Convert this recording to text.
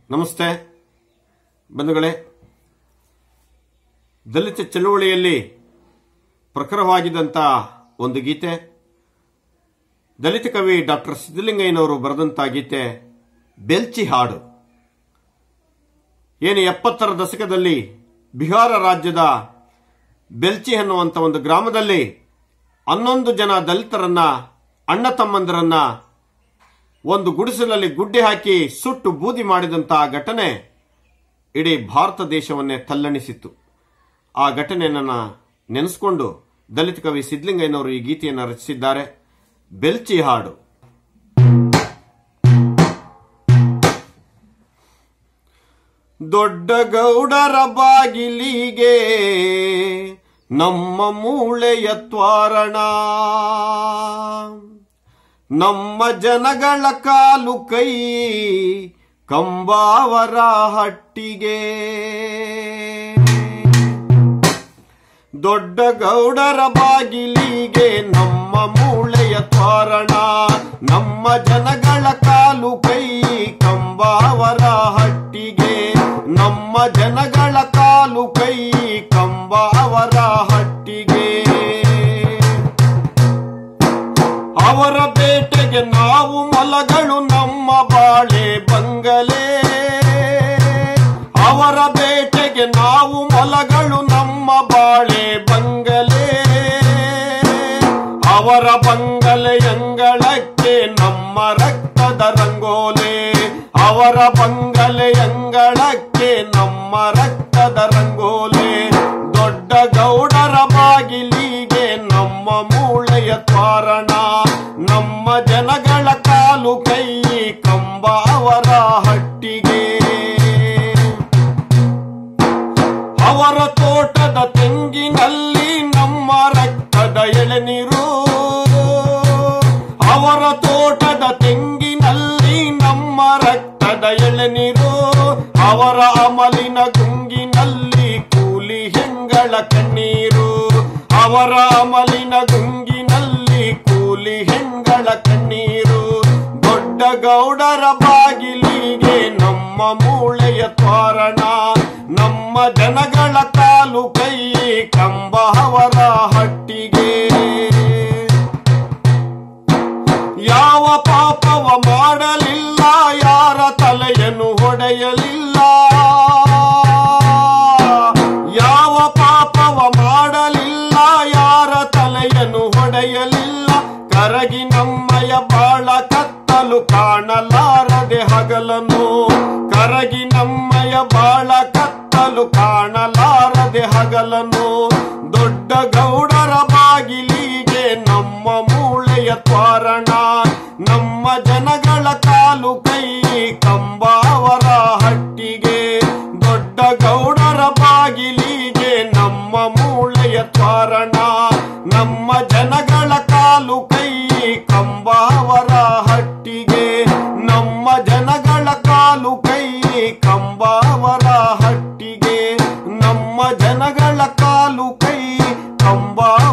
ನಮಸ್ತೆ ಬಂಧುಗಳೇ ದಲಿತ ಚಳುವಳಿಯಲ್ಲಿ ಪ್ರಖರವಾಗಿದ್ದಂಥ ಒಂದು ಗೀತೆ ದಲಿತ ಕವಿ ಡಾಕ್ಟರ್ ಸಿದ್ದಲಿಂಗಯ್ಯನವರು ಬರೆದಂಥ ಗೀತೆ ಬೆಲ್ಚಿ ಹಾಡು ಏನು ಎಪ್ಪತ್ತರ ದಶಕದಲ್ಲಿ ಬಿಹಾರ ರಾಜ್ಯದ ಬೆಲ್ಚಿ ಅನ್ನುವಂಥ ಒಂದು ಗ್ರಾಮದಲ್ಲಿ ಹನ್ನೊಂದು ಜನ ದಲಿತರನ್ನ ಅಣ್ಣ ತಮ್ಮಂದಿರನ್ನ ಒಂದು ಗುಡಿಸಲಲ್ಲಿ ಗುಡ್ಡೆ ಹಾಕಿ ಸುಟ್ಟು ಬೂದಿ ಮಾಡಿದಂತಹ ಘಟನೆ ಇಡೀ ಭಾರತ ದೇಶವನ್ನೇ ತಲ್ಲಣಿಸಿತ್ತು ಆ ಘಟನೆಯನ್ನ ನೆನೆಸ್ಕೊಂಡು ದಲಿತ ಕವಿ ಸಿದ್ಲಿಂಗಯ್ಯನವರು ಈ ಗೀತೆಯನ್ನು ರಚಿಸಿದ್ದಾರೆ ಬೆಲ್ಚಿ ಹಾಡು ದೊಡ್ಡ ಗೌಡರ ಬಾಗಿಲಿಗೆ ನಮ್ಮ ಮೂಳೆಯ ತ್ವಾರಣ ನಮ್ಮ ಜನಗಳ ಕಾಲು ಕೈ ಕಂಬಾವರ ಹಟ್ಟಿಗೆ ದೊಡ್ಡ ಗೌಡರ ಬಾಗಿಲಿಗೆ ನಮ್ಮ ಮೂಳೆಯ ತ್ವಾರಣ ನಮ್ಮ ಜನಗಳ ಕಾಲು ಕೈ ಕಂಬಾವರ ಹಟ್ಟಿಗೆ ನಮ್ಮ ಜನಗಳ ಕಾಲು ಕೈ ಕಂಬಾವರ ಹಟ್ಟಿಗೆ ಅವರ ಬೇಟೆಗೆ ನಾವು ಮೊಲಗಳು ನಮ್ಮ ಬಾಳೆ ಬಂಗಲೆ ಅವರ ಬೇಟೆಗೆ ನಾವು ಮೊಲಗಳು ನಮ್ಮ ಬಾಳೆ ಬಂಗಲೆ ಅವರ ಬಂಗಲೆ ಅಂಗಳಕ್ಕೆ ನಮ್ಮ ರಕ್ತದ ರಂಗೋಲೆ ಅವರ ಬಂಗಲೆ ಅಂಗಳಕ್ಕೆ ನಮ್ಮ ರಕ್ತದ ರಂಗೋಲೆ ದೊಡ್ಡ ಗೌಡರ ಬಾಗಿಲಿಗೆ ನಮ್ಮ ಮೂಳೆಯ ತ್ವಾರಣ ನಮ್ಮ ಜನಗಳ ಕಾಲು ಕೈ ಕಂಬ ಅವರ ಹಟ್ಟಿಗೆ ಅವರ ತೋಟದ ತೆಂಗಿನಲ್ಲಿ ನಮ್ಮ ರಕ್ತದ ಎಳೆನೀರು ಅವರ ತೋಟದ ತೆಂಗಿನಲ್ಲಿ ನಮ್ಮ ರಕ್ತದ ಎಳೆನೀರು ಅವರ ಅಮಲಿನ ಗುಂಗಿನಲ್ಲಿ ಕೂಲಿ ಹೆಂಗಳ ಕಣ್ಣೀರು ಅವರ ಅಮಲಿನ ಗುಂಗಿನಲ್ಲಿ ಕೂಲಿ ಹೆಂಗಳ ಕಣ್ಣೀರು ದೊಡ್ಡ ಗೌಡರ ಬಾಗಿಲಿಗೆ ನಮ್ಮ ಮೂಳೆಯ ತ್ವಾರಣ ನಮ್ಮ ಜನಗಳ ಕಾಲು ಕೈ ಕಂಬ ಅವರ ಹಟ್ಟಿಗೆ ಯಾವ ಪಾಪವ ಮಾಡಲಿಲ್ಲ ಯಾರ ತಲೆಯನ್ನು ಹೊಡೆಯಲಿಲ್ಲ ಯಾವ ಪಾಪವ ಮಾಡಲಿಲ್ಲ ಯಾರ ತಲೆಯನ್ನು ಹೊಡೆಯಲಿಲ್ಲ ಕರಗಿ ನಮ್ಮಯ ಬಾಳ ಕತ್ತಲು ಕಾಣಲಾರದೆ ಹಗಲನು ಕರಗಿ ನಮ್ಮಯ ಬಾಳ ಕತ್ತಲು ಕಾಣಲಾರದೆ ಹಗಲನು ದೊಡ್ಡ ಗೌಡರ ಬಾಗಿಲಿಗೆ ನಮ್ಮ ಮೂಳೆಯ ತ್ವಾರಣ ನಮ್ಮ ಜನಗಳ ಕಾಲು ಕೈ ಕಂಬಾವರ ಹಟ್ಟಿಗೆ ದೊಡ್ಡ ಗೌಡರ ಬಾಗಿಲಿಗೆ ನಮ್ಮ ಮೂಳೆಯ ತ್ವಾರಣ ನಮ್ಮ ಜನಗಳ ಕಾಲು ಕೈ ಕಂಬಾವರ ಹಟ್ಟಿಗೆ ನಮ್ಮ ಜನಗಳ ಕಾಲು ಕೈ ಕಂಬಾವರ ಹಟ್ಟಿಗೆ ನಮ್ಮ ಜನಗಳ ಕಾಲು ಕೈ ಕಂಬಾವರ